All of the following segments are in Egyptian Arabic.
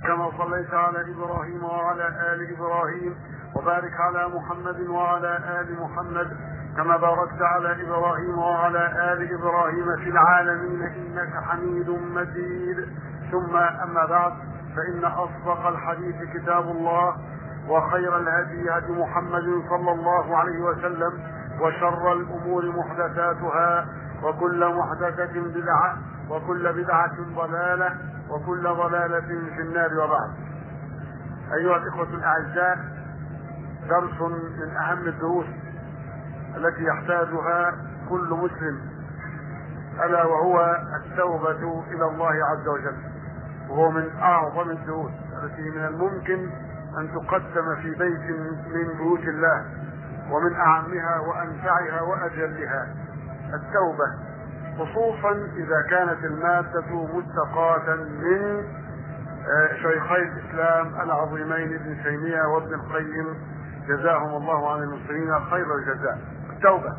كما صليت على ابراهيم وعلى ال ابراهيم وبارك على محمد وعلى ال محمد كما باركت على ابراهيم وعلى ال ابراهيم في العالمين انك حميد مجيد ثم اما بعد فان اصدق الحديث كتاب الله وخير الهدي هدي محمد صلى الله عليه وسلم وشر الامور محدثاتها وكل محدثه بدعه وكل بدعه ضلاله وكل ضلاله في النار وبعد ايها الاخوه الاعزاء درس من اهم الدروس التي يحتاجها كل مسلم الا وهو التوبه الى الله عز وجل وهو من اعظم الدروس التي من الممكن ان تقدم في بيت من بيوت الله ومن اعمها وانفعها واجلها التوبه خصوصا اذا كانت الماده مستقاه من شيخي الاسلام العظيمين ابن تيميه وابن القيم جزاهم الله عن المسلمين خير الجزاء التوبه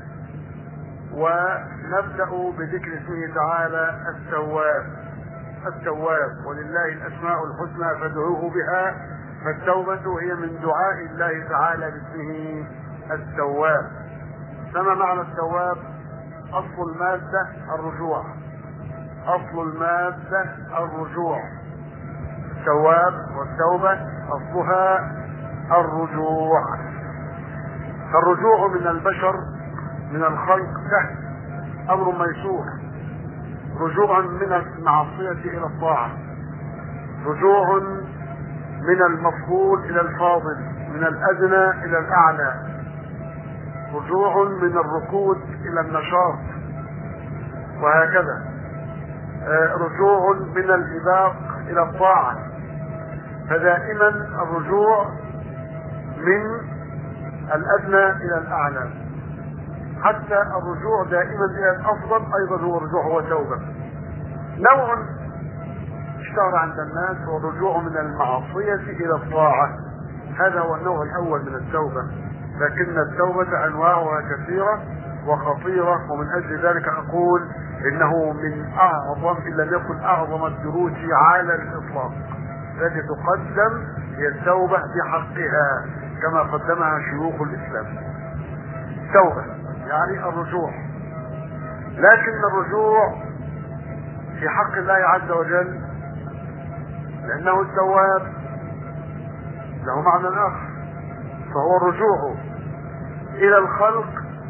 ونبدا بذكر اسمه تعالى التواب التواب ولله الاسماء الحسنى فادعوه بها فالتوبة هي من دعاء الله تعالى باسمه التواب كما معنى التواب أصل المادة الرجوع أصل المادة الرجوع التواب والتوبة أصلها الرجوع فالرجوع من البشر من الخلق سهل أمر ميسور رجوع من المعصية إلى الطاعة رجوع من المفضول الى الفاضل من الادنى الى الاعلى رجوع من الركود الى النشاط وهكذا رجوع من الاباق الى الطاعه فدائما الرجوع من الادنى الى الاعلى حتى الرجوع دائما الى الافضل ايضا هو الرجوع هو توبه نوع اشتهر عند الناس هو الرجوع من المعصية إلى الطاعة هذا هو النوع الأول من التوبة لكن التوبة أنواعها كثيرة وخطيرة ومن أجل ذلك أقول إنه من أعظم إن لم يكن أعظم الدروس على الإطلاق التي تقدم هي التوبة بحقها كما قدمها شيوخ الإسلام توبة يعني الرجوع لكن الرجوع في حق الله عز وجل لأنه التواب له معنى آخر فهو الرجوع إلى الخلق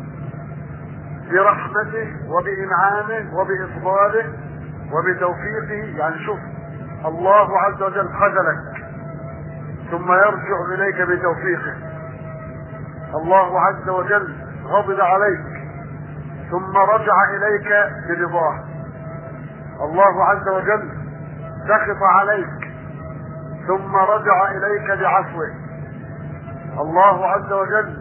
برحمته وبإنعامه وبإفضاله وبتوفيقه يعني شوف الله عز وجل خذلك ثم يرجع إليك بتوفيقه الله عز وجل غضب عليك ثم رجع إليك برضاه الله عز وجل سخط عليك ثم رجع اليك بعفوه الله عز وجل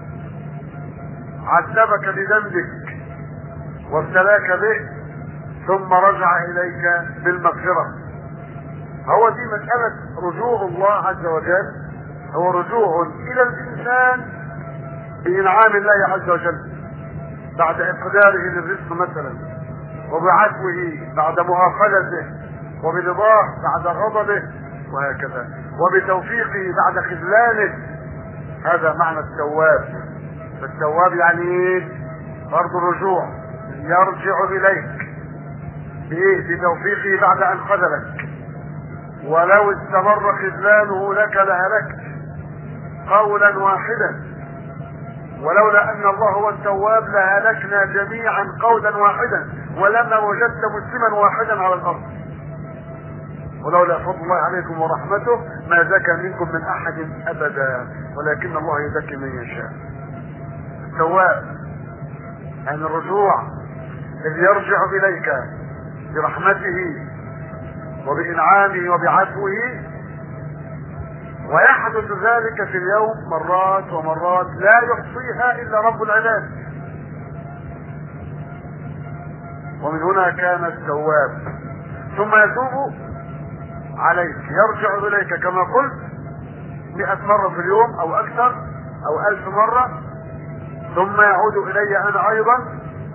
عذبك بذنبك وابتلاك به ثم رجع اليك بالمغفره هو دي مساله رجوع الله عز وجل هو رجوع الى الانسان بانعام الله عز وجل بعد اقداره للرزق مثلا وبعفوه بعد مؤاخذته وبرضاه بعد غضبه وهكذا وبتوفيقه بعد خذلانه هذا معنى التواب فالتواب يعني ايه برضه الرجوع يرجع اليك بايه بتوفيقه بعد ان خذلك ولو استمر خذلانه لك لهلكت قولا واحدا ولولا ان الله هو التواب لهلكنا جميعا قولا واحدا ولما وجدت مسلما واحدا على الارض ولولا فضل الله عليكم ورحمته ما زكى منكم من احد ابدا ولكن الله يزكي من يشاء التواب يعني الرجوع الذي يرجع اليك برحمته وبانعامه وبعفوه ويحدث ذلك في اليوم مرات ومرات لا يحصيها الا رب العباد ومن هنا كان التواب ثم يتوب عليك يرجع اليك كما قلت مئة مرة في اليوم او اكثر او الف مرة ثم يعود الي انا ايضا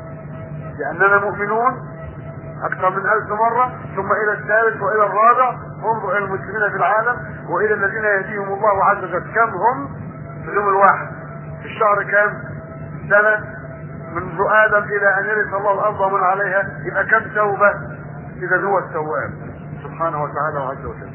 لاننا مؤمنون اكثر من الف مرة ثم الى الثالث والى الرابع انظر الى المسلمين في العالم والى الذين يهديهم الله عز وجل كم هم في اليوم الواحد في الشهر كام سنة منذ آدم إلى أن يرث الله الأرض ومن عليها يبقى كم توبة إذا هو التواب سبحانه وتعالى وعز وجل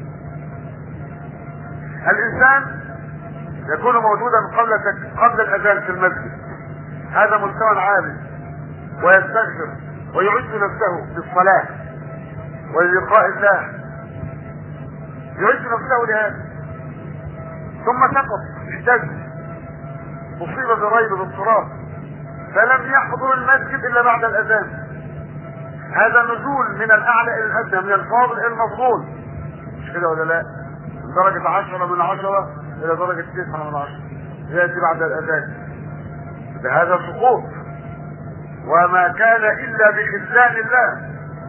الإنسان يكون موجودا قبل قبل الأذان في المسجد هذا مستوى عالي ويستغفر ويعد نفسه للصلاة وللقاء الله يعد نفسه لهذا ثم سقط اهتز اصيب بريب باضطراب فلم يحضر المسجد الا بعد الاذان هذا نزول من الاعلى الى الادنى من الفاضل الى المفضول مش كده ولا لا من درجة عشرة من عشرة الى درجة تسعة من عشرة يأتي بعد الاذان بهذا سقوط وما كان الا بخذلان الله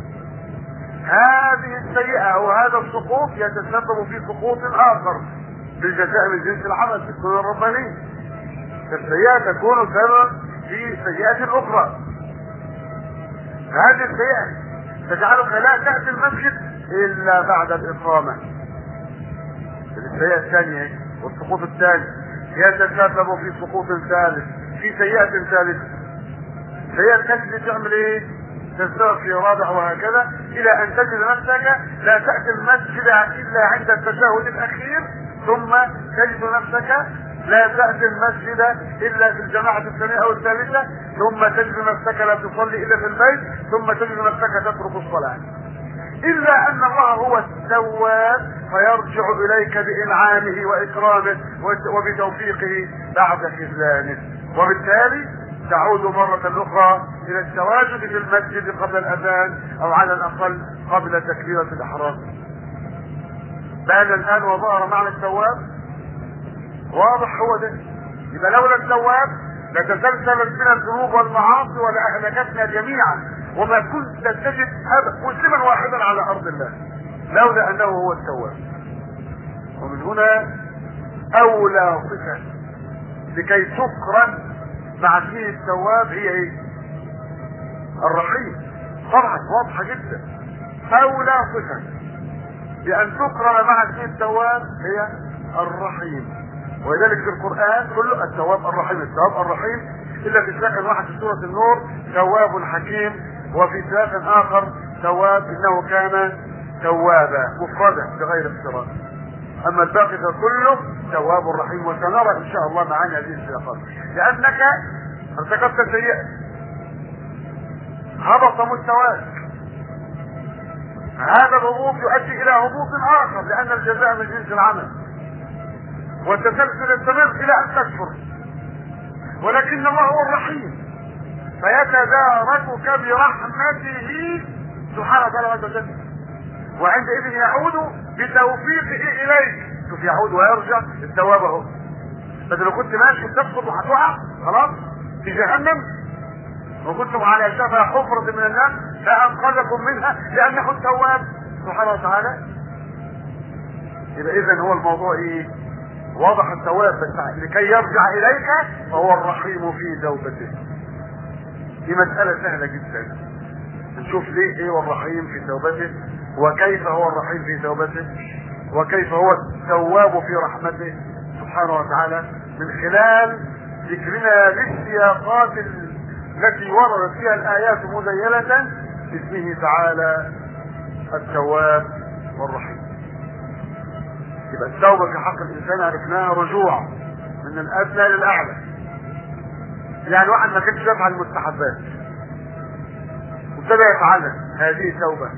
هذه السيئة او هذا السقوط يتسبب في سقوط اخر بالجزاء من جنس العمل في السنة الربانية فالسيئة تكون سببا في سيئة اخرى هذه السيئة تجعلك لا تأتي المسجد الا بعد الاقامة السيئة الثانية والسقوط الثاني يتسبب في سقوط ثالث في سيئة ثالثة سيئة ثالثة تعمل ايه تزداد في رابع وهكذا الى ان تجد نفسك لا تأتي المسجد الا عند التشهد الاخير ثم تجد نفسك لا تأتي المسجد الا في الجماعة الثانية او الثالثة ثم تجد نفسك لا تصلي الا في البيت ثم تجد نفسك تترك الصلاة الا ان الله هو التواب فيرجع اليك بانعامه واكرامه وبتوفيقه بعد خذلانه وبالتالي تعود مرة أخرى إلى التواجد في المسجد قبل الأذان أو على الأقل قبل تكبيرة الإحرام. بان الآن وظهر معنى التواب واضح هو ده يبقى لولا التواب لتسلسلت بنا الذنوب والمعاصي ولأهلكتنا جميعا وما كنت تجد مسلما واحدا على أرض الله لولا أنه هو التواب ومن هنا أولى صفة لكي تقرن مع اسمه التواب هي ايه الرحيم طبعا واضحه جدا اولى صفه بان تقرن مع اسمه التواب هي الرحيم ولذلك في القران كله التواب الرحيم التواب الرحيم الا في سياق واحد في سوره النور تواب حكيم وفي سياق اخر تواب انه كان توابا مفردا بغير افتراء اما الباقي فكله تواب رحيم وسنرى ان شاء الله معاني هذه السياقات لانك ارتكبت سيئة هبط مستواك هذا الهبوط يؤدي الى هبوط اخر لان الجزاء من جنس العمل والتسلسل يستمر الى ان تكفر ولكن الله هو الرحيم فيتداركك برحمته سبحانه وتعالى عز وجل وعندئذ يعود بتوفيقه اليك شوف يعود ويرجع الثواب اهو بس لو كنت ماشي تسقط وهتقع خلاص في جهنم وكنتم على شفا حفرة من النار فأنقذكم منها لأنه التواب سبحانه وتعالى يبقى إذا هو الموضوع إيه؟ واضح التواب بس لكي يرجع إليك فهو الرحيم في توبته دي مسألة سهلة جدا نشوف ليه إيه هو الرحيم في توبته وكيف هو الرحيم في توبته وكيف هو التواب في رحمته سبحانه وتعالى من خلال ذكرنا للسياقات التي وردت فيها الآيات مزينة باسمه تعالى التواب والرحيم يبقى التوبة في حق الإنسان عرفناها رجوع من الأدنى للأعلى يعني واحد ما كانش يفعل المستحبات وابتدى يفعلها هذه توبة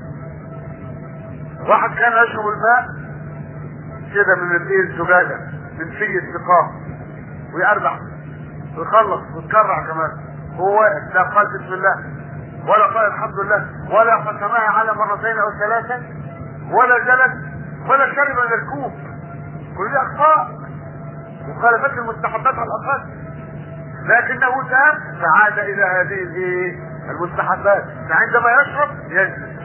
واحد كان يشرب الماء كده من الايه الزجاجة من في السقاء ويربح ويخلص ويتكرع كمان هو واقف لا قال بسم الله ولا قال الحمد لله ولا قسمها على مرتين او ثلاثه ولا جلس ولا شرب من الكوب كل دي اخطاء مخالفات المستحبات على الاقل لكنه تاب فعاد الى هذه الايه المستحبات فعندما يشرب يجلس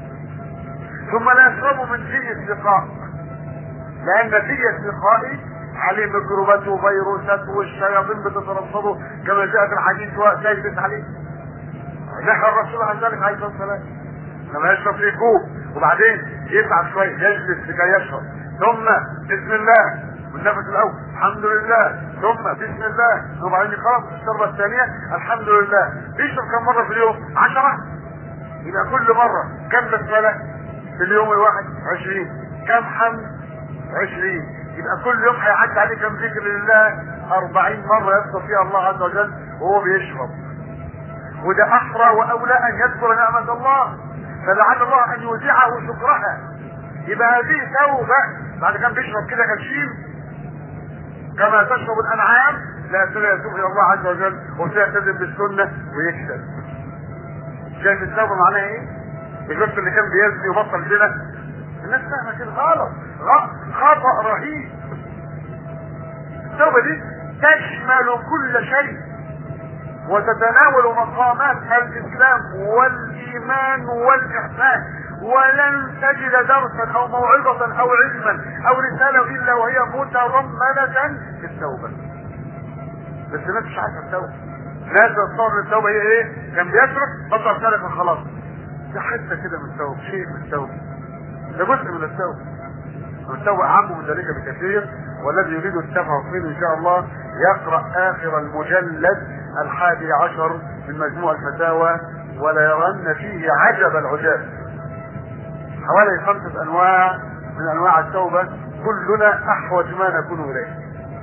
ثم لا يشرب من في السقاء لان في السقاء عليه ميكروبات وفيروسات والشياطين بتترصده كما جاء في الحديث وجايبت عليه نهى الرسول عن ذلك عليه الصلاه والسلام لما يشرب في كوب وبعدين يتعب شويه يجلس لكي يشرب ثم بسم الله والنفس الاول الحمد لله ثم بسم الله وبعدين خلاص الشربه الثانيه الحمد لله بيشرب كم مره في اليوم؟ عشرة يبقى كل مره كم بسمله في اليوم الواحد عشرين كم حمد عشرين يبقى كل يوم هيعدي عليه كم ذكر لله أربعين مرة يذكر فيها الله عز وجل وهو بيشرب وده أحرى وأولى أن يذكر نعمة الله فلعل الله أن يودعه شكرها يبقى هذه توبة بعد كان بيشرب كده غشيم كما تشرب الأنعام لا يتوب إلى الله عز وجل وسيلتزم بالسنة ويكسب شايف التوبة معناها إيه؟ الشخص اللي كان بيزني وبطل زنا الناس فاهمة كده غلط خطأ رهيب التوبة دي تشمل كل شيء وتتناول مقامات الاسلام والايمان والاحسان ولن تجد درسا او موعظة او علما او رسالة الا وهي متضمنة في التوبة بس الناس مش عارفة التوبة ناس تصور التوبة هي ايه كان بيسرق بطل سرقة خلاص ده حتة كده من التوبة شيء من التوبة ده جزء من التوبة والتوبة أعم من ذلك بكثير والذي يريد التفهم فيه إن شاء الله يقرأ آخر المجلد الحادي عشر من مجموع الفتاوى ولا يرن فيه عجب العجاب حوالي خمسة أنواع من أنواع التوبة كلنا أحوج ما نكون إليه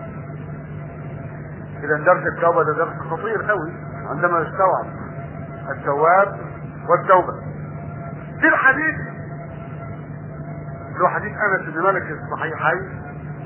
إذا درس التوبة ده درس خطير قوي عندما يستوعب التواب والتوبة في الحديث له حديث انس بن مالك الصحيحين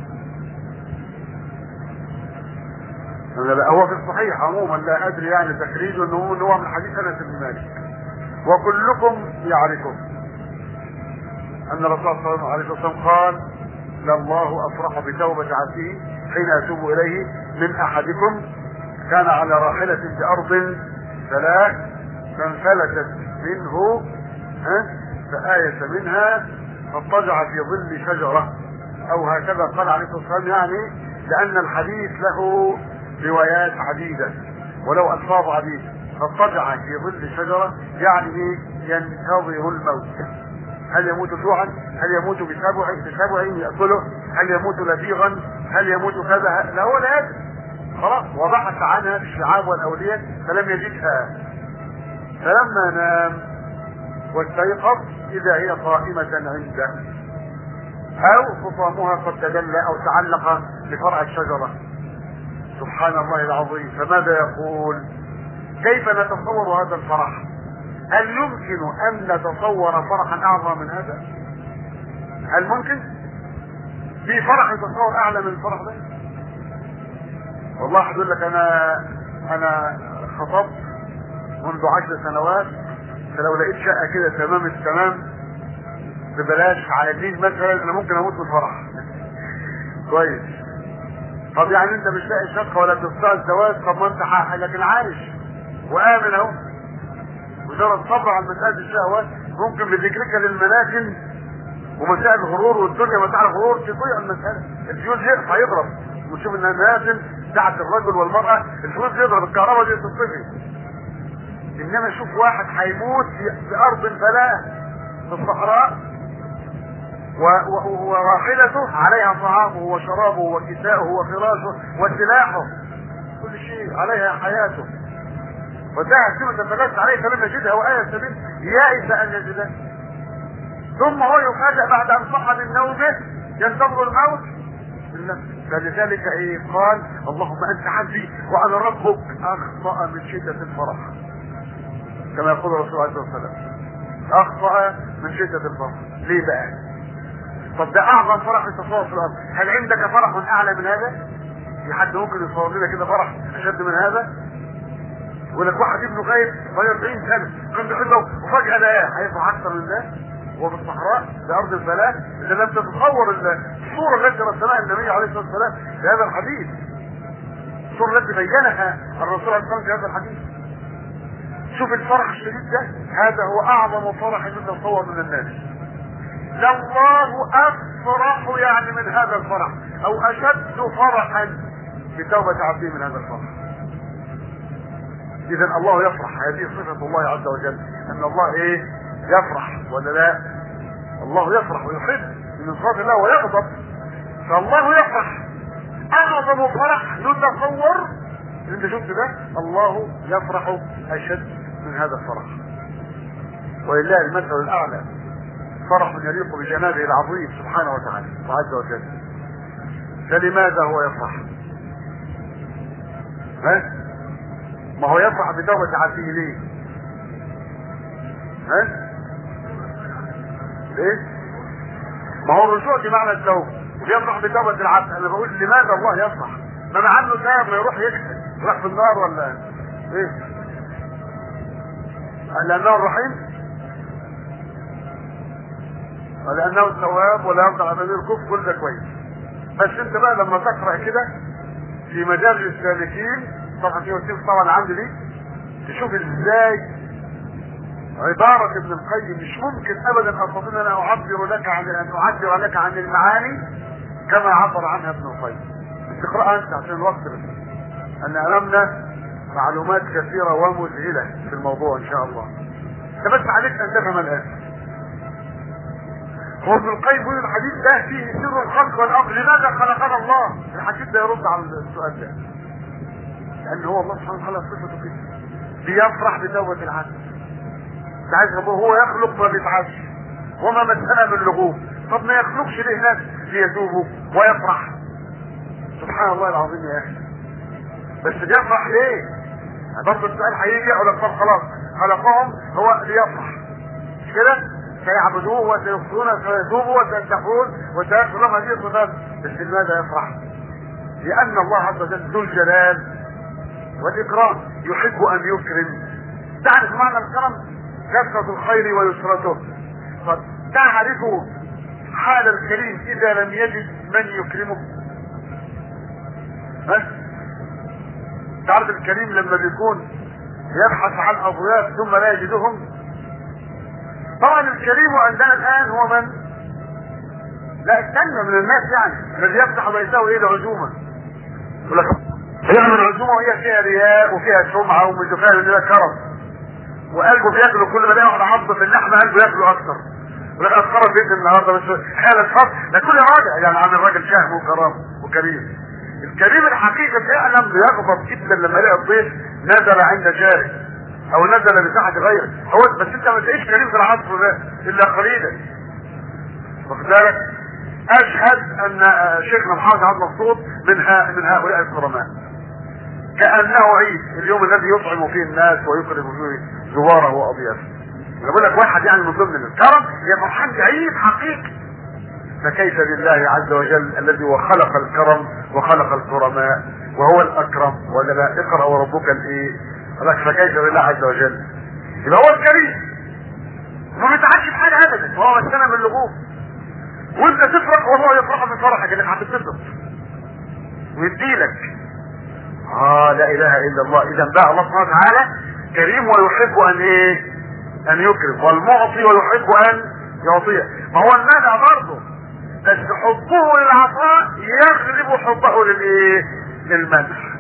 لا هو في الصحيح عموما لا ادري يعني تخريجه انه هو هو من حديث انس بن مالك وكلكم يعرفه ان الرسول صلى الله عليه وسلم قال لله افرح بتوبة عبده حين اتوب اليه من احدكم كان على راحلة بارض ثلاث فانفلتت منه ها فآيس منها فاضطجع في ظل شجرة او هكذا قال عليه الصلاة والسلام يعني لان الحديث له روايات عديدة ولو الفاظ عديدة فاضطجع في ظل شجرة يعني ينتظر الموت هل يموت جوعا هل يموت بسبع بسبع يأكله هل يموت لديغا هل يموت كذا لا هو لا يدري خلاص وبحث عنها في الشعاب والاولياء فلم يجدها فلما نام واستيقظ اذا هي قائمة عنده او خصامها قد تدلى او تعلق بفرع الشجرة سبحان الله العظيم فماذا يقول كيف نتصور هذا الفرح هل يمكن ان نتصور فرحا اعظم من هذا هل ممكن في فرح يتصور اعلى من الفرح ده والله هقول لك انا انا خطبت منذ عشر سنوات فلو لقيت شقه كده تمام التمام ببلاش على النيل مثلا انا ممكن اموت من الفرح كويس طب يعني انت مش لاقي شقه ولا تستطيع الزواج طب ما انت حق لكن عايش وامن اهو مجرد صبر على مسائل الشهوات ممكن بذكرك للمناكن ومسائل الغرور والدنيا مسائل الغرور تضيع المسألة الفيوز يقطع يضرب ونشوف انها نازل ساعة الرجل والمرأة الفيوز يضرب الكهرباء دي تطفي انما شوف واحد هيموت في ارض الفلاة في الصحراء وراحلته عليها طعامه وشرابه وكساؤه وفراشه وسلاحه كل شيء عليها حياته وانتهى سمة الفلاس عليه فلم يجدها وآية سبيل يائس أن يجدها ثم هو يفاجأ بعد أن صح من نومه ينتظر الموت فلذلك ايه قال اللهم انت عبدي وانا ربك اخطا من شده الفرح كما يقول الرسول عليه الصلاه والسلام اخطا من شده الفرح ليه بقى طب ده اعظم فرح يتصور في الارض هل عندك فرح اعلى من هذا في حد ممكن يصور لنا كده فرح اشد من هذا يقول لك واحد ابنه غايب بقى 40 سنه كان بيحبه وفجاه لقاه هيفرح اكثر من ده وفي الصحراء في ارض الفلاة اذا لم تتصور الصورة التي رسمها النبي عليه الصلاة والسلام في هذا الحديث الصورة التي بينها الرسول عليه الصلاة والسلام في هذا الحديث شوف الفرح الشديد ده هذا هو اعظم فرح يتصور من الناس لله افرح يعني من هذا الفرح او اشد فرحا بتوبة عبده من هذا الفرح اذا الله يفرح هذه صفة الله عز وجل ان الله ايه يفرح ولا لا الله يفرح ويحب من صفات الله ويغضب فالله يفرح اعظم فرح يتصور انت شفت ده الله يفرح اشد من هذا الفرح ولله المثل الاعلى فرح يليق بجنابه العظيم سبحانه وتعالى وعز وجل فلماذا هو يفرح ها ما هو يفرح بتوبة عبده ليه ها ليه ما هو الرجوع دي معنى التوبة ويفرح بتوبة العبد انا بقول لماذا الله يفرح ما انا عنه تاب ما يروح يكسب يروح في النار ولا ايه لانه الرحيم ولانه التواب ولا يرضى على الكفر كل ده كويس بس انت بقى لما تقرا كده في مجال السالكين صفحه 160 طبعا عندي دي تشوف ازاي عبارة ابن القيم مش ممكن ابدا استطيع ان انا اعبر لك عن ان اعبر لك عن المعاني كما عبر عنها ابن القيم تقراها انت عشان الوقت بس ان امامنا معلومات كثيرة ومذهلة في الموضوع ان شاء الله انت بس عليك ان تفهم الان هو ابن القيم يقول الحديث ده فيه سر الخلق والامر لماذا خلقنا الله الحديث ده يرد على السؤال ده لان هو الله سبحانه وتعالى صفته كده بيفرح بتوبة العبد انت عايز هو يخلق ما بيتعبش وما مسألة من لغوب طب ما يخلقش ليه ناس ليتوبوا ويفرح سبحان الله العظيم يا اخي بس بيفرح ليه برضه السؤال هيجي يقول لك طب خلاص خلقهم هو ليفرح مش كده سيعبدوه وسيخفون وسيتوبوا وسينتحون وسيغفر لهم هذه الصفات بس لماذا يفرح؟ لأن الله عز وجل ذو الجلال والإكرام يحب أن يكرم تعرف معنى الكرم كثرة الخير ويسرته فتعرف حال الكريم إذا لم يجد من يكرمه ها؟ تعرف الكريم لما بيكون يبحث عن أضياف ثم لا يجدهم طبعا الكريم عندنا الان هو من لا استنى من الناس يعني الذي يفتح بيته ايه عزومه يقول لك يعمل عزومه وهي فيها رياء وفيها سمعه ومش فاهم ان ده كرم وقلبه بياكله كل ما يلاقي واحد عض في اللحمه قلبه ياكله اكثر يقول لك اتخرج بيت النهارده بس حاله فضل ده كل راجع يعني عن الراجل شهم وكرام وكريم الكريم الحقيقي فعلا بيغضب جدا لما يلاقي الضيف نزل عند جاره او نزل بساحة غيره هو بس انت ما تلاقيش كريم في العصر ده الا قليلا واخد بالك اشهد ان شيخنا محمد عبد المقصود من من هؤلاء الكرماء كانه عيد اليوم الذي يطعم فيه الناس ويكرم فيه زواره واضيافه انا بقول لك واحد يعني من ضمن الكرم هي فرحان بعيد حقيقي فكيف بالله عز وجل الذي هو خلق الكرم وخلق الكرماء وهو الاكرم ولا لا اقرا وربك الايه لك فكيف بالله عز وجل يبقى هو الكريم ما بيتعدش بحاجه ابدا هو مسنا من اللغوب وانت تفرح وهو يفرح من فرحك انك هتتبسط ويديلك اه لا اله الا الله اذا بقى الله سبحانه وتعالى كريم ويحب ان ايه ان يكرم والمعطي ويحب ان يعطيه ما هو المانع برضه بس حبه للعطاء يغلب حبه للايه للمنح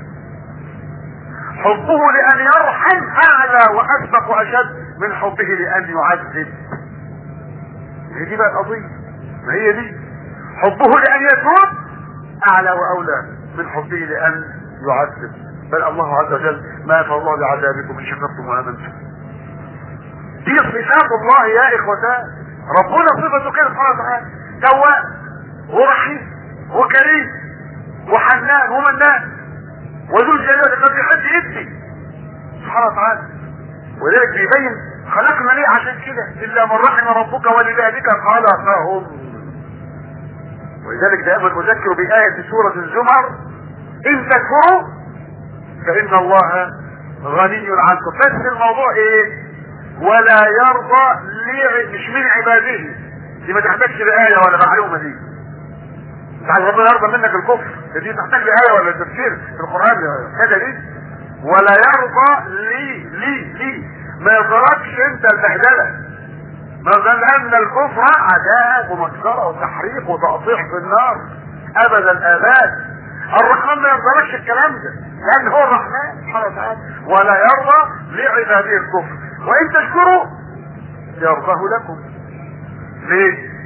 حبه لان يرحم اعلى واسبق واشد من حبه لان يعذب هي دي بقى القضيه ما هي دي حبه لان يتوب اعلى واولى من حبه لان يعذب بل الله عز وجل ما يفعل الله بعذابكم ان شكرتم وامنتم دي صفات الله يا اخوتان ربنا صفته كده سبحانه وتعالى تواب ورحيم وكريم وحنان ومنان وذو الجلال ما بيحب يدي سبحانه وتعالى ولذلك بيبين خلقنا ليه عشان كده الا من رحم ربك ولذلك خلقهم ولذلك دائما اذكر بآية سورة الزمر ان تكفروا فان الله غني عنكم بس الموضوع ايه ولا يرضى لي مش من عباده دي ما تحتاجش لآية ولا معلومة دي انت عايز ربنا يرضى منك الكفر دي تحتاج لآية ولا تفسير في القرآن حاجة دي ولا يرضى لي لي لي ما يرضلكش انت البهدلة ما لأن الكفر عذاب ومكسرة وتحريق وتقطيع في النار أبدا الآباد الرحمن ما يرضلكش الكلام ده لأن هو الرحمن سبحانه وتعالى ولا يرضى لعباده الكفر وإن تشكروا يرضاه لكم ليه؟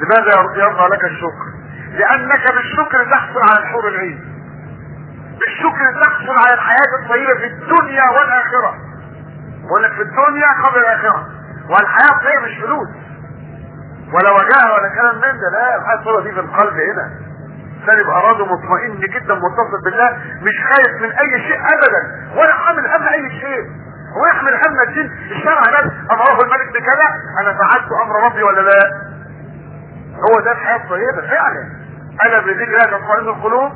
لماذا يرضى لك الشكر لانك بالشكر تحصل على الحور العين بالشكر تحصل على الحياة الطيبة في الدنيا والاخرة بقول لك في الدنيا قبل الاخرة والحياة الطيبة مش فلوس ولا وجاهه ولا كلام من ده لا الحياة الطيبة دي في القلب هنا الانسان يبقى راضي مطمئن جدا متصل بالله مش خايف من اي شيء ابدا ولا حامل هم اي شيء هو يحمل هم الدين الشرع بس امره الملك بكذا انا فعلت امر ربي ولا لا هو ده الحياه الطيبه فعلا انا بذكر الله تطمئن القلوب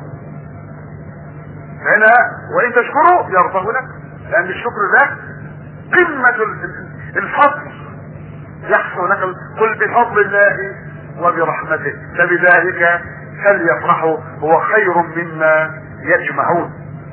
هنا وان تشكروا يرضه لك لان الشكر ده قمه الفضل يحصل لك قل بفضل الله وبرحمته فبذلك فليفرحوا هو خير مما يجمعون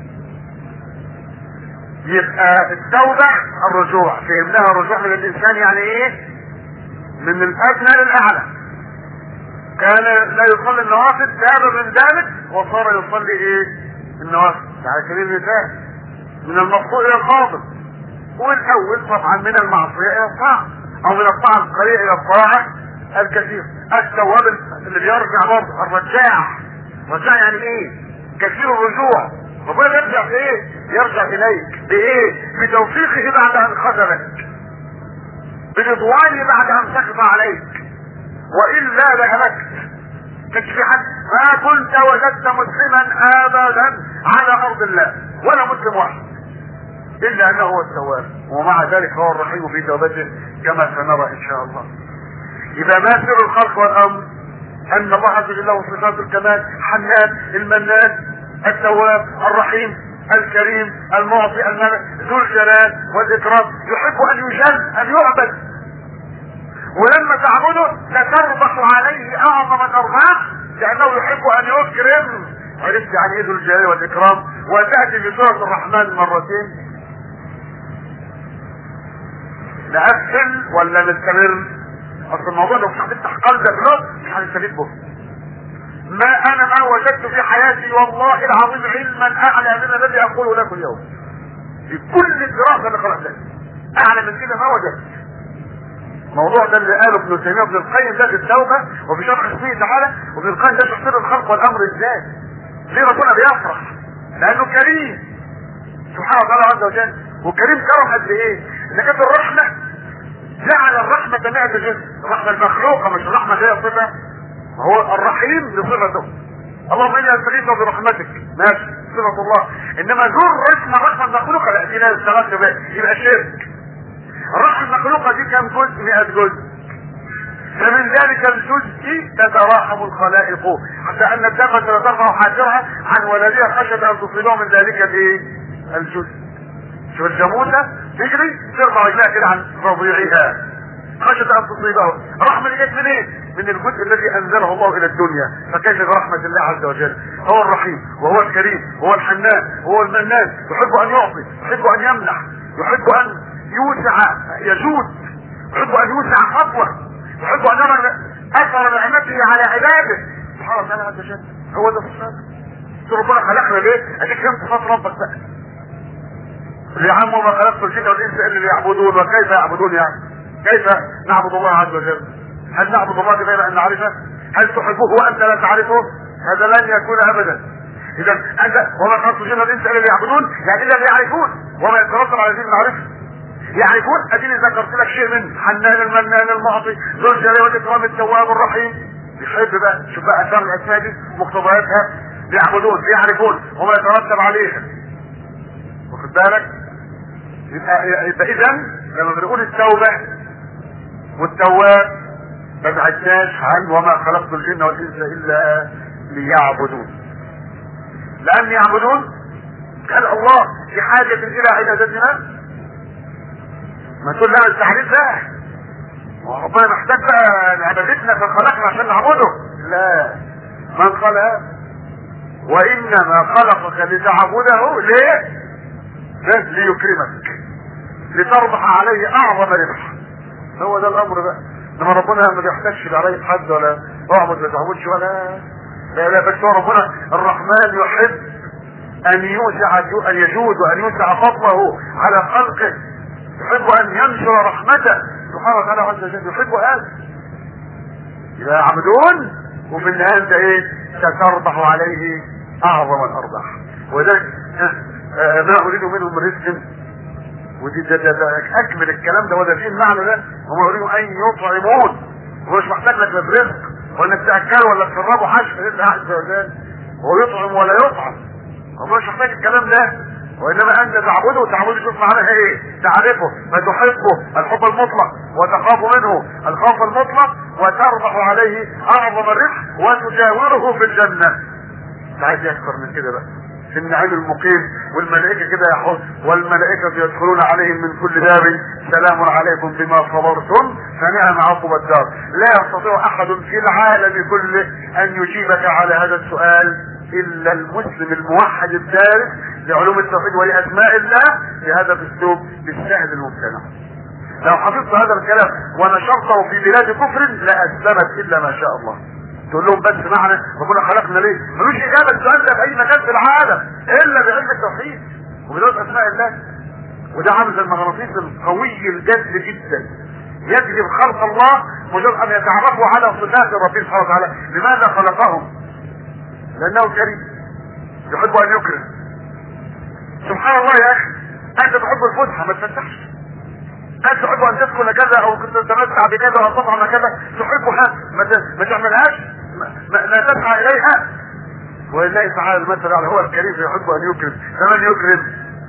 يبقى التوبة الرجوع فهمناها الرجوع من الانسان يعني ايه من الادنى للاعلى كان لا يصلي النوافل تاب من ذلك وصار يصلي ايه النوافل على سبيل المثال من المقصود الى الفاضل والاول طبعا من المعصيه الى الطاعه او من الطاعه القليله الى الطاعه الكثير التواب اللي بيرجع برضه الرجاع الرجاع يعني ايه كثير الرجوع ربنا يرجع بايه يرجع اليك بايه بتوفيقه بعد ان خذلك برضوانه بعد ان سخط عليك والا لهلكت كنت في حد ما كنت وجدت مسلما ابدا على ارض الله ولا مسلم واحد الا انه هو التواب ومع ذلك هو الرحيم في توبته كما سنرى ان شاء الله اذا ما سر الخلق والامر ان الله عز وجل له صفات الكمال حنان المنان التواب الرحيم الكريم المعطي الملك ذو الجلال والاكرام يحب ان يجل ان يعبد ولما تعبده لتربح عليه اعظم الارباح لانه يحب ان يكرم عرفت يعني ايه ذو الجلال والاكرام وتاتي في سوره الرحمن مرتين نقفل ولا نستمر اصل الموضوع لو هتفتح قلبك له مش هنستفيد به ما انا ما وجدت في حياتي والله العظيم علما اعلى من الذي اقوله لكم اليوم في كل الدراسه اللي قراتها اعلى من كده ما وجدت الموضوع ده اللي قاله ابن تيميه وابن القيم ده في التوبه وفي شرح اسمه تعالى وابن القيم ده في سر الخلق والامر ازاي ليه ربنا بيفرح لانه كريم سبحانه وتعالى عز وجل وكريم كرم قد ايه اذا كانت الرحمه جعل الرحمه مئة جزء الرحمه المخلوقه مش الرحمه هي صفه هو الرحيم بصفته اللهم اني استغيث برحمتك ماشي صفه الله انما ذو الرحمه الرحمه المخلوقه لا دي لا استغاث بها يبقى شرك الرحمه المخلوقه دي كم جزء 100 جزء فمن ذلك الجزء تتراحم الخلائق حتى ان الدابه لا ترفع حاجرها عن ولدها خشيه ان تصيبه من ذلك الايه الجزء شوف الجاموسه تجري ترفع رجلها كده عن رضيعها خشيه ان تصيبه رحمه اللي جت منين من الجزء الذي انزله الله الى الدنيا فكيف برحمه الله عز وجل هو الرحيم وهو الكريم وهو الحنان وهو المنان يحب ان يعطي يحب ان يمنح يحب ان يوسع يجود يحب ان يوسع فضله يحب ان يرى اثر نعمته على عباده سبحانه وتعالى عز وجل هو ده الصفات ربنا خلقنا ليه؟ اديك فهمت صفات ربك بقى يا عم وما خلقت الجن والانس الا ليعبدون وكيف يعبدون يعني؟ كيف نعبد الله عز وجل؟ هل نعبد الله بغير ان نعرفه؟ هل تحبه وانت لا تعرفه؟ هذا لن يكون ابدا. اذا انت وما خلقت الجن والانس الا ليعبدون يعني الا ليعرفون وما يترتب على ذلك معرفه. يعرفون اديني ذكرت لك شيء من حنان المنان المعطي ذو الجلال والاكرام التواب الرحيم يحب بقى شوف بقى اثار الاسماء دي مقتضياتها يعبدون يعرفون وما يترتب عليها واخد بالك يبقى, يبقى اذا لما بنقول التوبه والتواب ما بعدناش عن وما خلقت الجن والانس الا ليعبدون لان يعبدون قال الله في حاجه الى عبادتنا ما تقول لا التحريف ده وربنا محتاج بقى عبادتنا فخلقنا عشان نعبده لا من خلق وانما خلقك لتعبده ليه بس ليكرمك لتربح عليه اعظم ربح هو ده الامر بقى انما ربنا ما بيحتاجش لعرية حد ولا اعبد ما تعبدش ولا لا لا بس هو ربنا الرحمن يحب ان يوسع ان يجود وان يوسع فضله على خلقه يحب ان ينشر رحمته سبحانه وتعالى عز وجل يحب هذا يعبدون وفي النهايه انت ايه ستربح عليه اعظم الارباح وده ما اريد منهم رزق ودي ده, ده, ده اكمل الكلام ده وده فيه المعنى ده هم يريدوا ان يطعمون هو مش محتاج لك لا برزق ولا تاكله ولا تشربه حشف لله عز وجل هو يطعم ولا يطعم هو مش محتاج الكلام ده وانما انت تعبده وتعبده شوف معناها ايه تعرفه فتحبه الحب المطلق وتخاف منه الخوف المطلق وتربح عليه اعظم الربح وتجاوره في الجنه مش عايز اكثر من كده بقى في النعيم المقيم والملائكة كده يحط والملائكة يدخلون عليهم من كل باب سلام عليكم بما صبرتم فنعم عقب الدار لا يستطيع احد في العالم كله ان يجيبك على هذا السؤال الا المسلم الموحد الدارس لعلوم التوحيد ولاسماء الله بهذا الاسلوب بالسهل الممتنع لو حفظت هذا الكلام ونشرته في بلاد كفر لاسلمت الا ما شاء الله تقول لهم بس معنى ربنا خلقنا ليه ملوش اجابه السؤال ده في اي مكان في العالم الا بعلم التوحيد وبدراسه اسماء الله وده عامل زي المغناطيس القوي الجد جدا يجذب خلق الله مجرد ان يتعرفوا على صفات ربنا سبحانه وتعالى لماذا خلقهم لانه كريم يحب ان يكرم سبحان الله يا اخي انت تحب الفسحه ما تفتحش انت تحب ان تدخل كذا او تتمتع بكذا او تطعم كذا تحبها ما, ما تعملهاش ما, لا تسعى اليها ولله تعالى المثل على هو الكريم يحب ان يكرم فمن يكرم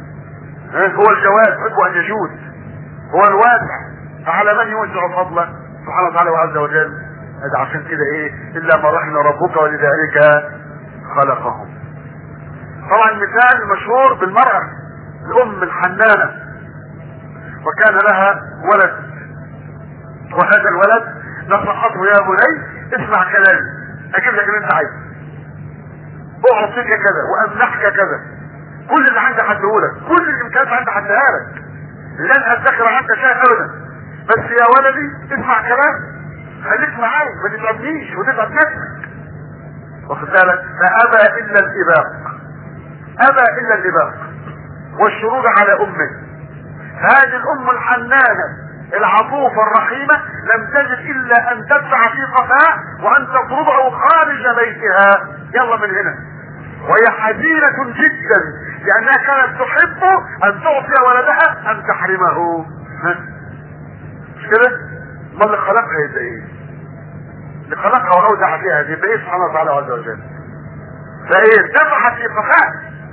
هو الجواد يحب ان يجود هو الواسع فعلى من يوسع فضله سبحانه وتعالى وعز وجل هذا عشان كده ايه الا ما رحم ربك ولذلك خلقهم طبعا المثال المشهور بالمرأة الام الحنانة وكان لها ولد وهذا الولد نصحته يا بني اسمع كلامي اجيب لك اللي انت عايزه اعطيك كذا وامنحك كذا كل اللي عندي هديهولك كل الامكانيات عندي هديها لك لن ادخر عنك شيء ابدا بس يا ولدي اسمع كلامي خليك معايا ما تتعبنيش وتتعب نفسك واخد بالك فابى الا الاباق ابى الا الاباق والشرود على امه هذه الام الحنانه العطوفة الرحيمة لم تجد الا ان تدفع في قفاه وان تطرده خارج بيتها يلا من هنا وهي حزينة جدا لانها كانت تحب ان تعطي ولدها ان تحرمه ها؟ مش كده؟ ما اللي خلقها يبقى ايه؟ اللي خلقها واودع فيها دي يبقى ايه سبحانه وتعالى عز وجل؟ فايه دفعت في قفاه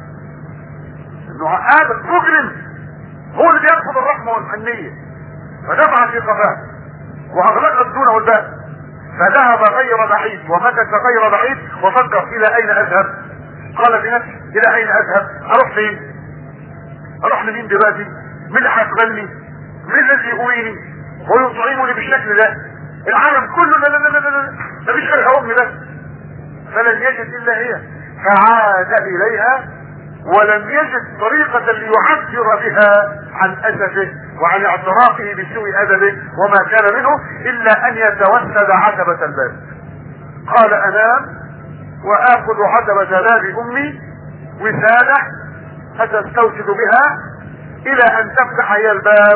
انه هذا المجرم هو اللي بيرفض الرحمة والحنية فدفع في قفاه واغلقت دونه الباب فذهب غير بعيد ومكث غير بعيد وفكر الى اين اذهب قال لنفسه الى اين اذهب اروح فين اروح لمين دلوقتي مين اللي هيقبلني مين الذي يقويني ويطعمني بالشكل ده العالم كله لا لا لا لا لا مفيش غيرها امي بس فلن يجد الا هي فعاد اليها ولم يجد طريقة ليعبر بها عن اسفه وعن اعترافه بسوء ادبه وما كان منه الا ان يتوسد عتبة الباب قال انام واخذ عتبة باب امي وسادة اتستوسد بها الى ان تفتح هي الباب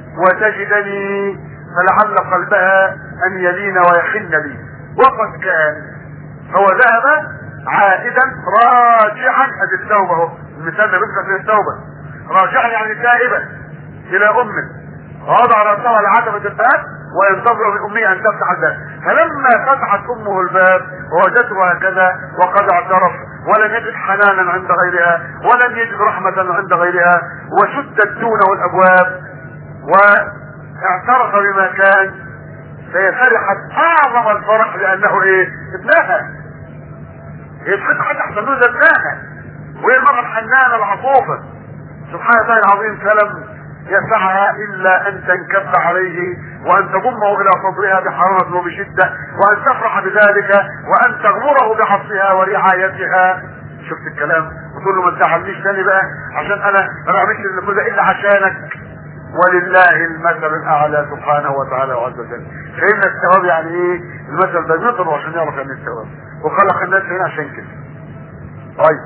وتجدني فلعل قلبها ان يلين ويحن لي وقد كان هو ذهب عائدا راجعا ادي التوبه اهو المثال ده بيذكر في التوبه راجعا يعني تائبا الى امه ووضع راسه على عتبه الباب وينتظر من امه ان تفتح الباب فلما فتحت امه الباب ووجدته هكذا وقد اعترف ولم يجد حنانا عند غيرها ولم يجد رحمة عند غيرها وشدت دونه الابواب واعترف بما كان فهي فرحت اعظم الفرح لانه ايه ابنها هي تحب حد احسن له ابنها وهي المرأة الحنانة العطوفة سبحان الله العظيم فلم يسعها الا ان تنكب عليه وان تضمه الى صدرها بحرارة وبشدة وان تفرح بذلك وان تغمره بحفظها ورعايتها شفت الكلام وتقول له ما تزعلنيش تاني بقى عشان انا ما بعملش اللي كل ده الا عشانك ولله المثل الاعلى سبحانه وتعالى وعز وجل فإن الثواب يعني ايه المثل ده يضرب عشان يعرف يعني الثواب وخلق الناس هنا عشان كده طيب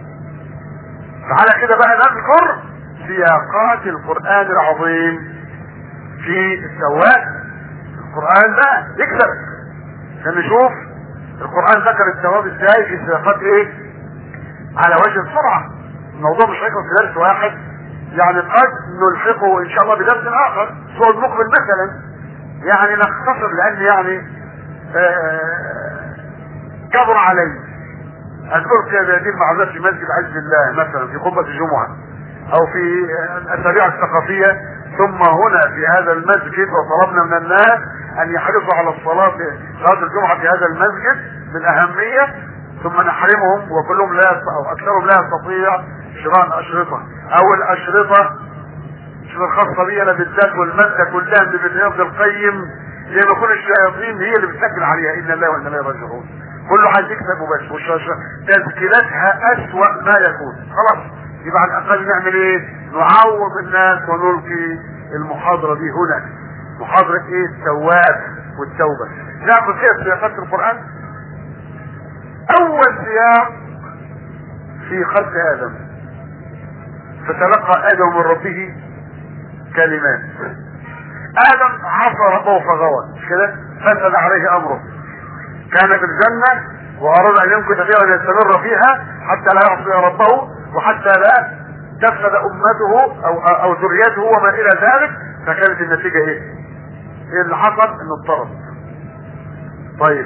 تعالى كده بقى نذكر سياقات القرآن العظيم في السواق القرآن ده يكسبك عشان نشوف القرآن ذكر الثواب ازاي في سياقات ايه على وجه السرعة الموضوع مش هيكون في درس واحد يعني قد نلحقه ان شاء الله بدرس اخر سوى المقبل مثلا يعني نختصر لان يعني آه كبر علي اذكر كده دي المعزات في مسجد عز الله مثلا في خطبة الجمعة او في الاسابيع الثقافية ثم هنا في هذا المسجد وطلبنا من الناس ان يحرصوا على الصلاة في صلاة الجمعة في هذا المسجد من اهمية ثم نحرمهم وكلهم لا او اكثرهم لا يستطيع شراء الاشرطة او الاشرطة مش الخاصة بي انا بالذات والمادة كلها من ابن ابن القيم زي ما يكون الشياطين هي اللي بتسجل عليها ان الله وانا اليه راجعون كله عايز يكسب وبس والشاشة تسجيلاتها اسوأ ما يكون خلاص يبقى على الاقل نعمل ايه نعوض الناس ونلقي المحاضرة دي هنا محاضرة ايه التواب والتوبة ناخذ كيف سياقات القرآن اول سياق في خلق ادم فتلقى ادم من ربه كلمات ادم عصى ربه فغوى مش كده فسد عليه امره كان في الجنة واراد ان يمكث فيها وان يستمر فيها حتى لا يعصي ربه وحتى لا تفسد امته او او ذريته وما الى ذلك فكانت النتيجة ايه ايه اللي حصل انه اضطرب طيب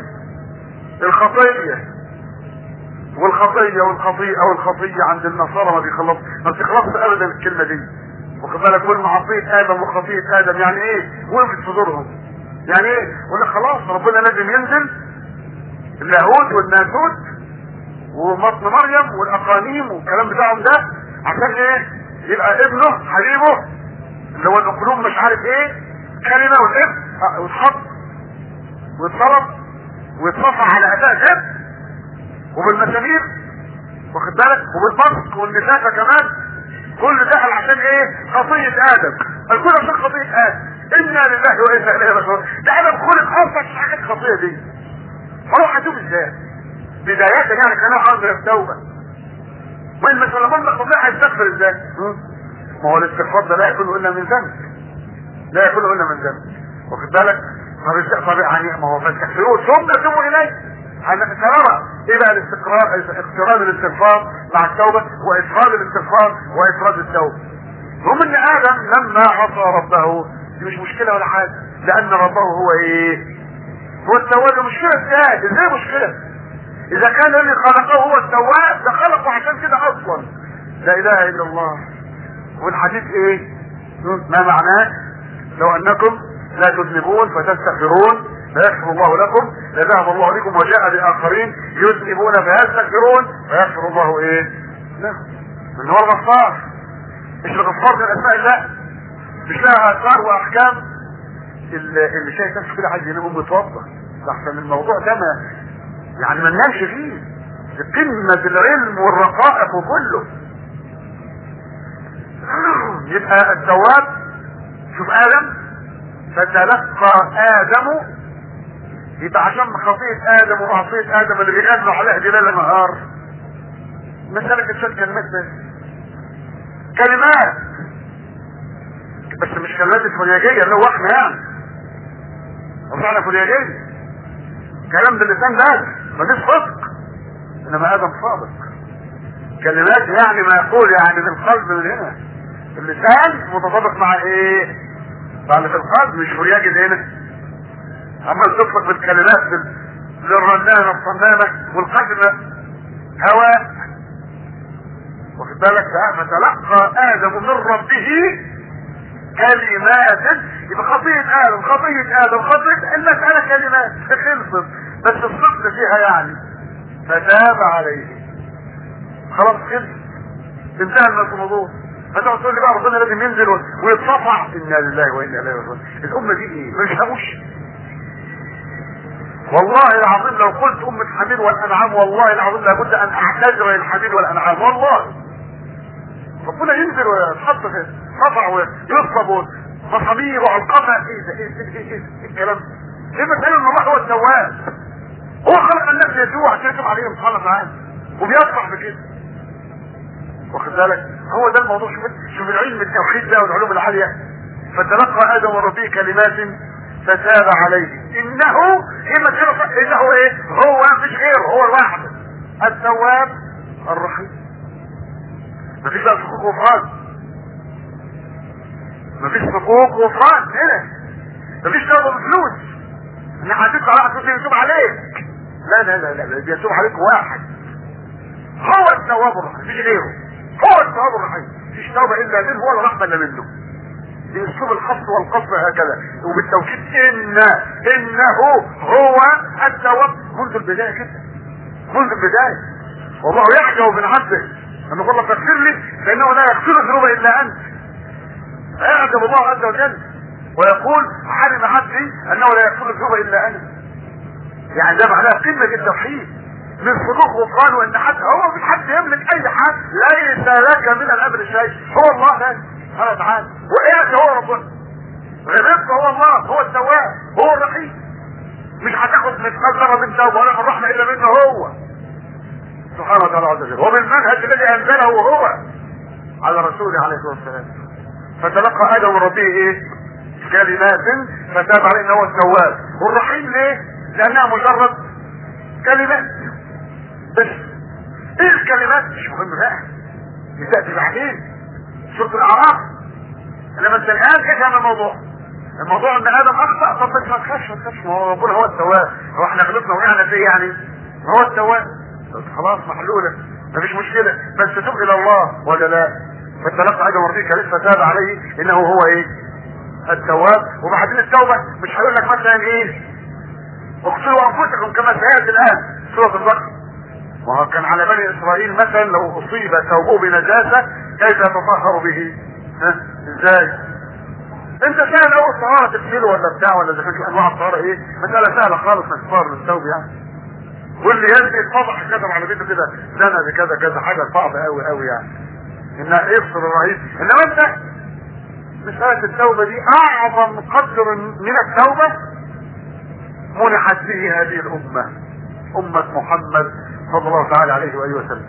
الخطية والخطية والخطيئة والخطية عند النصارى ما بيخلص ما بتخلصش ابدا الكلمة دي واخد بالك يقول معصية ادم وخطيئة ادم يعني ايه وقفت صدورهم يعني ايه يقول لك خلاص ربنا لازم ينزل اللاهوت والناسوت ومطن مريم والاقانيم والكلام بتاعهم ده عشان ايه يبقى ابنه حبيبه اللي هو القلوب مش عارف ايه كلمة والابن ويتحط ويتصرف ويتصفى على اداء جد وبالمسامير واخد بالك وبالبصق والنسافة كمان كل ده عشان ايه خطية ادم الكل عشان خطية ادم انا لله وانا اليه راجعون ده ادم خلق اصلا في حاجة الخطية دي فروح هتوب ازاي بداية يعني كان حاضر التوبة وين مثلا لما الخطية هيستغفر ازاي ما هو الاستغفار ده لا يكون الا من ذنب لا يكون الا من ذنب واخد بالك طب يعني ما هو فاستغفروه ثم توبوا اليه ترى ايه بقى الاستقرار اقتران الاستغفار مع التوبة وافراد الاستغفار وافراد التوبة هم ان ادم لما عصى ربه دي مش مشكلة ولا حاجة لان ربه هو ايه هو التواب مشكلة ازاي ازاي مشكلة اذا كان الذي خلقه هو التواب ده خلقه عشان كده اصلا لا اله الا الله والحديث ايه ما معناه لو انكم لا تذنبون فتستغفرون فيغفر الله لكم لذهب الله بكم وجاء باخرين يذنبون فيستغفرون فيغفر الله ايه؟ لا من هو الغفار مش الغفار من اسماء الله مش لها اثار واحكام اللي شايف نفسه كده عايز ينام متوضا احسن الموضوع ده ما يعني ما ننامش فيه قمة العلم والرقائق وكله يبقى الثواب شوف ادم فتلقى ادم يبقى عشان خطيئة ادم ومعصية ادم اللي بيغنوا عليها دي ليل نهار مسألة كتشال كلمات بس كلمات بس مش كلمات الفنياجية اللي هو احنا يعني وفعلا فنياجية كلام باللسان ده مفيش صدق انما ادم صادق كلمات يعني ما يقول يعني من القلب من هنا اللسان متطابق مع ايه مع اللي في القلب مش فنياجي هنا عمال تطلق بالكلمات للرنانة الصنانة والقدر هواء واخد بالك فتلقى ادم من ربه كلمات يبقى خطية ادم خطية ادم خطية المسألة كلمات خلصت بس الصدق فيها يعني فتاب عليه خلاص خلص انتهى الموضوع فتقعد تقول لي بقى ربنا لازم ينزل ويتصفع انا لله وانا اليه راجعون الامه دي ايه ما يفهموش والله العظيم لو قلت أم الحميد والأنعام والله العظيم لابد أن أعتذر للحميد والأنعام والله ربنا ينزل ويتحط في رفع ويصب مصامير وعلقمة ايه ده ايه ايه ايه, إيه الكلام ايه مسألة ان الله هو التواب هو خلق الناس يجوع عشان يتوب عليهم سبحانه وتعالى وبيفرح بكده واخد بالك هو ده الموضوع شوف شوف العلم التوحيد ده والعلوم العالية فتلقى ادم من ربه كلمات فتاب عليه انه كلمة كده انه ايه هو مفيش غيره هو الواحد التواب الرحيم مفيش بقى حقوق وفران مفيش حقوق وفران هنا مفيش توبة بفلوس ان هتدفع واحد فلوس يتوب عليك لا لا لا لا اللي بيتوب عليك واحد هو التواب الرحيم مفيش غيره هو التواب الرحيم مفيش توبة الا منه ولا رحمة الا منه باسلوب الخفض والقصد هكذا وبالتوكيد ان انه هو التواب منذ البدايه كده منذ البدايه والله يعجب من عبده ان يقول الله فاغفر لي فانه لا يغفر الذنوب الا انت يعجب الله عز وجل ويقول علم عبدي انه لا يغفر الذنوب الا انا يعني ده معناه قمه التوحيد من صدوق غفران وان حد هو مش حد يملك اي حد ليس لك من الامر شيء هو الله لا سبحانه وتعالى وإيه هو ربنا غلبت هو الله هو التواب هو الرحيم مش هتاخد مثقال ذره من توبه ولا الرحمه الا منه هو سبحانه وتعالى عز وجل وبالمنهج الذي انزله هو على رسوله عليه الصلاه والسلام فتلقى ادم من ربه ايه كلمات فتاب عليه انه هو التواب والرحيم ليه لانها مجرد كلمات بس ايه الكلمات مش مهم بقى بتاتي بعدين سورة الاعراف انما انت الان افهم الموضوع الموضوع ان ادم اخطا طب ما تخافش ما تخافش ما هو ربنا هو التواب هو احنا غلطنا وقعنا فيه يعني ما هو التواب خلاص محلوله مفيش مشكله بس تتوب الى الله ولا لا فتلقى ادم ربك لسه تاب عليه انه هو ايه التواب وبعدين التوبه مش هيقول لك مثلا ايه اقتلوا انفسكم كما سياتي الان سوره البقره وهو كان على بني اسرائيل مثلا لو اصيب ثوبه بنجاسه كيف يتطهر به ها ازاي انت سهل اول طهارة تغسله ولا بتاع ولا اذا كان انواع الطهارة ايه مسألة سهلة خالص انك تطهر من الثوب يعني واللي يلبي يتفضح كتب على بيته كده سنة بكذا كذا حاجة صعبة قوي قوي يعني انها يفصل الرهيب انما انت مسألة التوبة دي اعظم قدر من التوبة منحت به هذه الامة امة محمد صلى الله تعالى عليه واله وسلم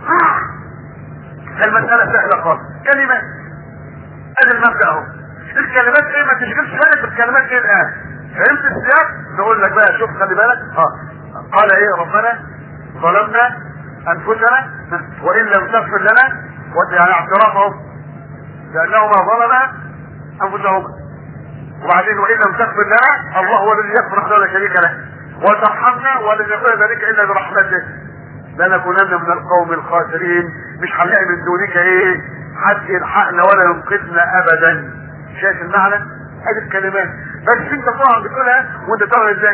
المسألة سهلة خالص كلمات ادي المبدأ اهو الكلمات ايه ما تشغلش بالك بالكلمات ايه الان فهمت السياق نقول لك بقى شوف خلي بالك اه قال ايه ربنا ظلمنا انفسنا وان لم تغفر لنا يعني اعترافهم لانهما ظلما انفسهما وبعدين وان لم تغفر لنا الله هو الذي يغفر وحده لا شريك له وترحمنا ولن يكون ذلك الا برحمته لنكونن من القوم الخاسرين مش هنلاقي من دونك ايه حد يلحقنا ولا ينقذنا ابدا شايف المعنى ادي الكلمات بس انت طبعا بتقولها وانت طبعا ازاي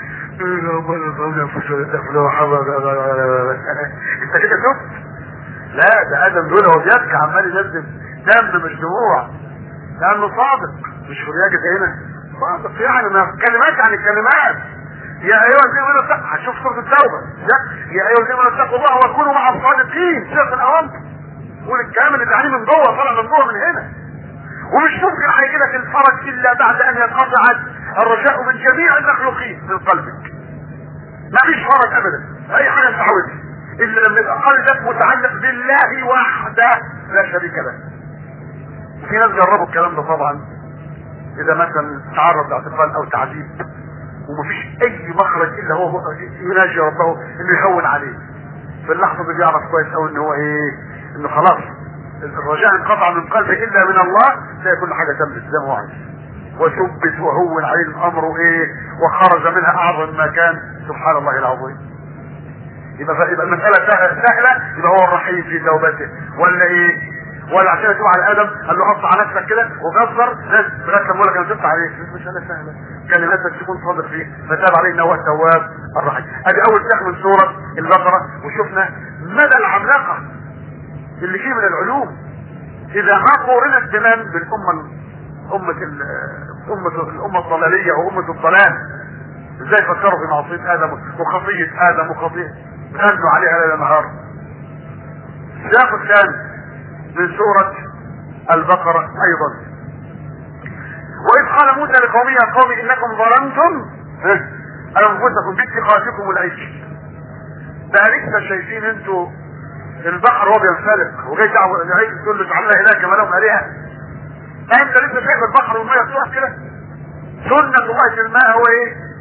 انت كده شفت لا ده ادم دول هو بيبكي عمال ينزل دم مش دموع لانه صادق مش فرياجة هنا صادق يعني ما كلمات يعني كلمات يا ايها الذين امنوا اتقوا هتشوف سوره التوبه يا ايها الذين امنوا اتقوا الله وكونوا مع الصادقين سيره الاوامر قول الكلام اللي تعليم من جوه طالع من جوه من هنا ومش ممكن هيجي لك الفرج الا بعد ان ينقطع الرجاء من جميع المخلوقين من قلبك ما فيش فرج ابدا اي حاجه تعودها الا لما يبقى قلبك متعلق بالله وحده لا شريك له في ناس جربوا الكلام ده طبعا اذا مثلا تعرض لاعتقال او تعذيب ومفيش اي مخرج الا هو يناجي ربه انه يهون عليه في اللحظه دي بيعرف كويس قوي ان هو ايه انه خلاص الرجاء انقطع من قلبه الا من الله تلاقي كل حاجه تمت زي ما هو عايز وثبت وهون عليه الامر ايه وخرج منها اعظم ما كان سبحان الله العظيم يبقى يبقى المساله سهله يبقى هو الرحيم في توبته ولا ايه ولا عشان تقول على ادم قال له قص على نفسك كده وكسر لغايه لما لك انا تفتح عليك مساله سهله كلماتك تكون صادق فيه فتاب عليه انه هو التواب الرحيم ادي اول شيخ من سوره البقره وشفنا مدى العملاقه اللي فيه من العلوم اذا ما قورنت بمن بالامه أمة أمة الأمة الضلالية أو أمة الضلال ازاي فكروا في معصية آدم وخطية آدم وخطية غنوا عليها ليل نهار السياق الثاني من سورة البقرة أيضا وإذ قال موسى لقومه يا قوم إنكم ظلمتم أنفسكم باتخاذكم العيش ده لسه شايفين انتوا البحر وهو بينفلق وجاي تعبوا العيش تقول له اجعلنا إله كما لهم آلهة انت لسه شايف البحر والميه بتقع كده سنة الله في الماء هو ايه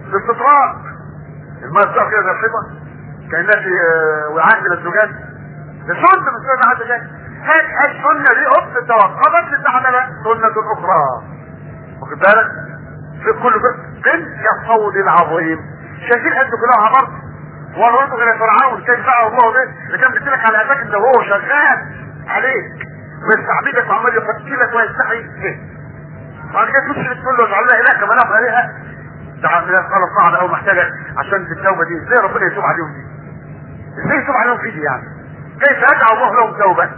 باستطراق الماء الزهر كده زي الحيطه كانها في آه، وعاء من الزجاج ده سنه من سنه حد جاي هات السنه دي اخت توقفت لتعمل سنه اخرى واخد بالك في كل فين كالصوت العظيم شايفين قد كلها عبرت والرد الى فرعون كيف فعل الله به اللي كان بيديلك على قفاك ده وهو شغال عليك ويستعبدك وعمال يقتلك ويستحي ايه بعد كده تمشي تقول له اجعل لها اله كما نعم عليها ده قال صعب قوي محتاجه عشان في التوبه دي ازاي ربنا يتوب عليهم دي ازاي يتوب عليهم في دي يعني كيف يجعل الله لهم توبه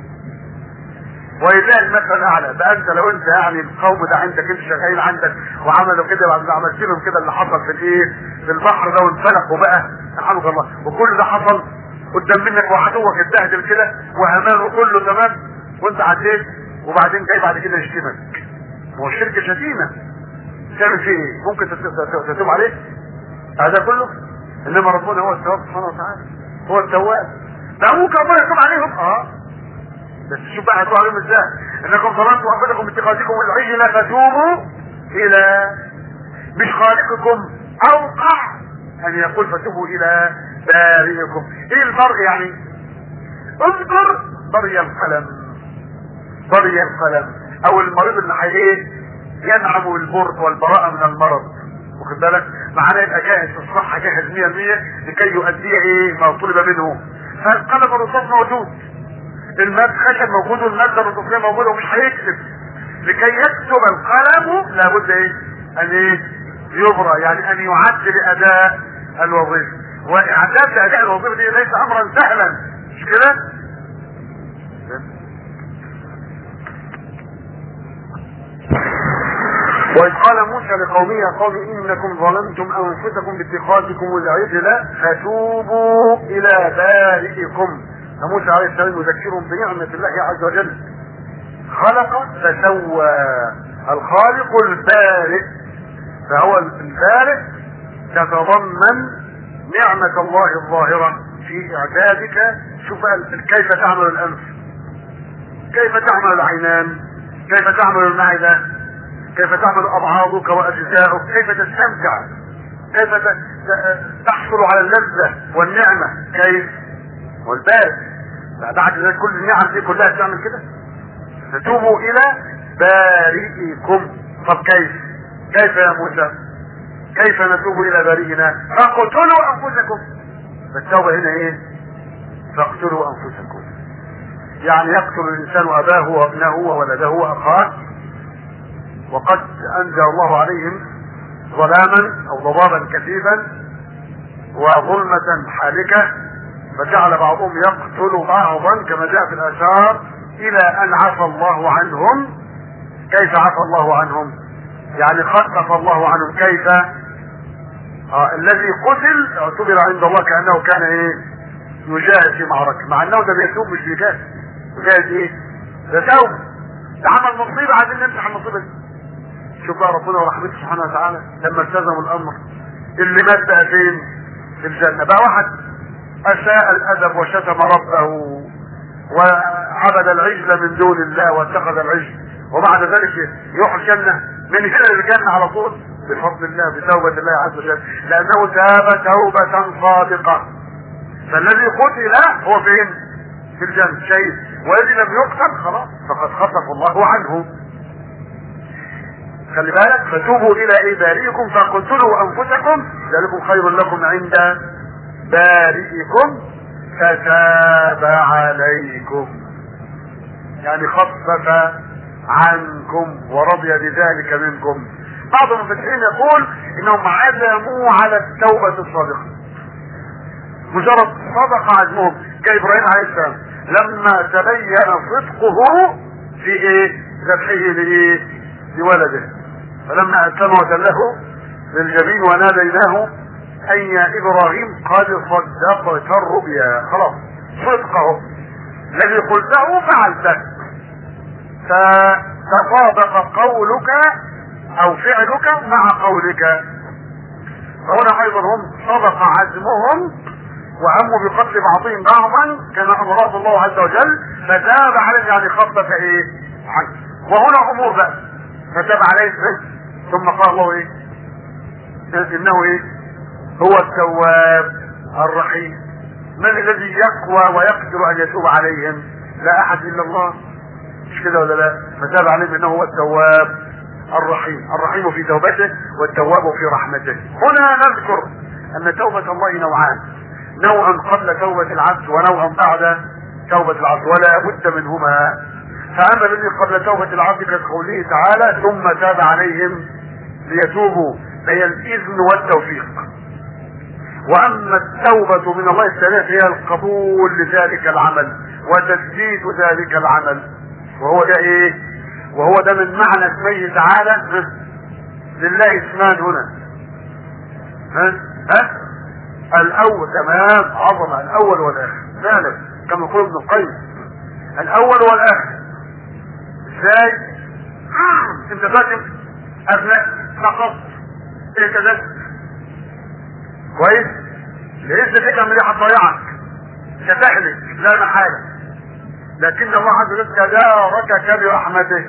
ولله المثل الاعلى بقى انت لو انت يعني القوم ده عندك انت شغالين عندك وعملوا كده بعد ما عملت لهم كده اللي حصل في الايه في البحر ده وانفلقوا بقى سبحانك الله وكل ده حصل قدام منك وعدوك اتبهدل كده وامانه كله تمام وانت عديت وبعدين جاي بعد كده يشتمك هو الشرك شتيمه تعمل فيه ايه؟ ممكن تتوب عليه؟ هذا كله انما ربنا هو التواب سبحانه وتعالى هو التواب ده ممكن ربنا يتوب عليهم اه بس شوف بقى هتوب عليهم ازاي انكم ظلمتم انفسكم باتخاذكم العجل فتوبوا الى مش خالقكم اوقع ان يقول فتوبوا الى بارئكم ايه الفرق يعني اذكر بري القلم بري القلم او المريض اللي ايه ينعم بالبرد والبراءة من المرض واخد بالك معناه يبقى جاهز في الصحة جاهز 100% لكي يؤدي ايه ما طلب منه فالقلم الرصاص موجود المادة خشب موجود والمادة الرصاصية موجودة ومش هيكتب لكي يكتب القلم لابد ايه ان ايه يبرى يعني ان يعد لاداء الوظيفة واعداد لاداء الوظيفة دي ليس امرا سهلا مش كده وإذ قال موسى لقومه يا قوم إنكم ظلمتم أنفسكم باتخاذكم العجل فتوبوا إلى بارئكم فموسى عليه السلام يذكرهم بنعمة الله عز وجل خلق فسوى الخالق البارئ فهو البارئ تتضمن نعمة الله الظاهرة في إعدادك شوف كيف تعمل الأنف كيف تعمل العينان كيف تعمل المعدة كيف تعمل أبعاضك وأجزاؤك كيف تستمتع كيف تحصل على اللذة والنعمة كيف والبارئ بعد ذلك كل النعم دي كلها تعمل كده فتوبوا إلى بارئكم طب كيف كيف يا موسى كيف نتوب الى بارئنا فاقتلوا انفسكم فالتوبه هنا ايه فاقتلوا انفسكم يعني يقتل الانسان اباه وابنه وولده واخاه وقد انزل الله عليهم ظلاما او ضبابا كثيفا وظلمة حالكة فجعل بعضهم يقتل بعضا كما جاء في الاثار الى ان عفى الله عنهم كيف عفى الله عنهم يعني خفف الله عنهم كيف آه الذي قتل اعتبر عند الله كانه كان ايه يجاهد في معركه مع انه ده بيتوب مش بيجاهد يجاهد ايه ده توب ده عمل مصيبه عايزين نمسح المصيبه دي شوف بقى ربنا ورحمته سبحانه وتعالى لما التزموا الامر اللي مات بقى فين في الجنه بقى واحد اساء الادب وشتم ربه وعبد العجل من دون الله واتخذ العجل وبعد ذلك يروح الجنه من هنا للجنه على طول بفضل الله بتوبة الله عز وجل لأنه تاب توبة صادقة فالذي قتل هو فين؟ في الجنة شيء والذي لم يقتل خلاص فقد خفف الله عنه خلي بالك فتوبوا إلى إيه بارئكم فقتلوا أنفسكم ذلكم خير لكم عند بارئكم فتاب عليكم يعني خفف عنكم ورضي بذلك منكم بعض المفتحين يقول انهم عزموا على التوبة الصادقة مجرد صدق عزمهم كابراهيم عليه السلام لما تبين صدقه في ايه ذبحه لايه لولده فلما اسلم وتله للجبين وناديناه ان يا ابراهيم قد صدقت الرؤيا خلاص صدقه الذي قلته فعلته فتطابق قولك او فعلك مع قولك فهنا ايضا هم صدق عزمهم وهموا بقتل بعضهم بعضا كما امره الله عز وجل فتاب عليهم يعني خفف ايه عنه وهنا امور بقى فتاب عليهم ثم قال الله ايه انه ايه هو التواب الرحيم من الذي يقوى ويقدر ان يتوب عليهم لا احد الا الله مش كده ولا لا فتاب عليهم انه هو التواب الرحيم الرحيم في توبته والتواب في رحمته هنا نذكر ان توبة الله نوعان نوع قبل توبة العبد ونوع بعد توبة العبد ولا بد منهما فأما الذي قبل توبة العبد كقوله تعالى ثم تاب عليهم ليتوبوا هي الإذن والتوفيق وأما التوبة من الله الثانية هي القبول لذلك العمل وتثبيت ذلك العمل وهو ده ايه وهو ده من معنى اسمه تعالى لله اسمان هنا ها ها الاول تمام عظمه الاول والاخر ذلك كما يقول ابن القيم الاول والاخر ازاي انت فاكر اثناء فقط اهتدت كويس لقيت فكره من هتضيعك مش هتهلك لا محاله لكن الله عز وجل تداركك برحمته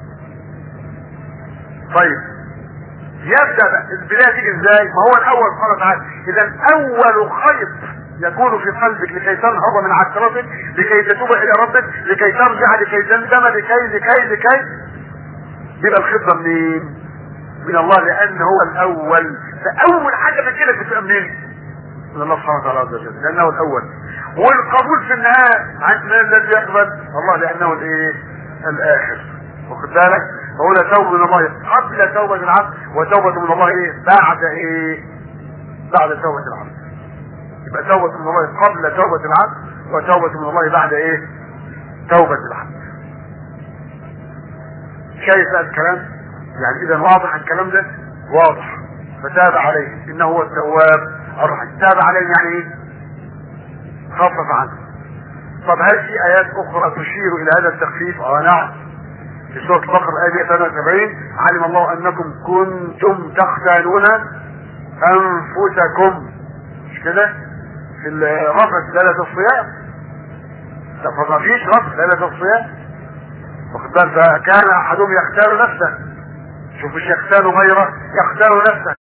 طيب يبدا البدايه تيجي ازاي؟ ما هو الاول سبحانه وتعالى اذا اول خيط يكون في قلبك لكي تنهض من عثرتك لكي تتوب الى ربك لكي ترجع لكي تندم لكي لكي لكي يبقى الخيط ده منين؟ من الله لان هو الاول فاول حاجه من كده تبقى منين؟ من الله سبحانه وتعالى عز وجل لانه الاول والقبول في النهايه عن من الذي يقبل الله لانه الايه؟ الاخر واخد بالك؟ فهنا توبه من الله قبل توبه العبد وتوبه من الله ايه؟ بعد ايه؟ بعد توبه العبد يبقى توبه من الله قبل توبه العبد وتوبه من الله بعد ايه؟ توبه العبد شايف بقى الكلام؟ يعني اذا واضح الكلام ده؟ واضح فتاب عليه انه هو التواب الرحيم تاب عليه يعني ايه؟ خفف عنه طب هل في ايات اخرى تشير الى هذا التخفيف اه نعم في سورة البقرة آية 178 علم الله أنكم كنتم تختانون أنفسكم مش كده؟ في الرفث ليلة الصيام لا فما فيش رفث ليلة الصيام واخد بالك فكان أحدهم يختار نفسه شوف مش يختار غيره يختار نفسه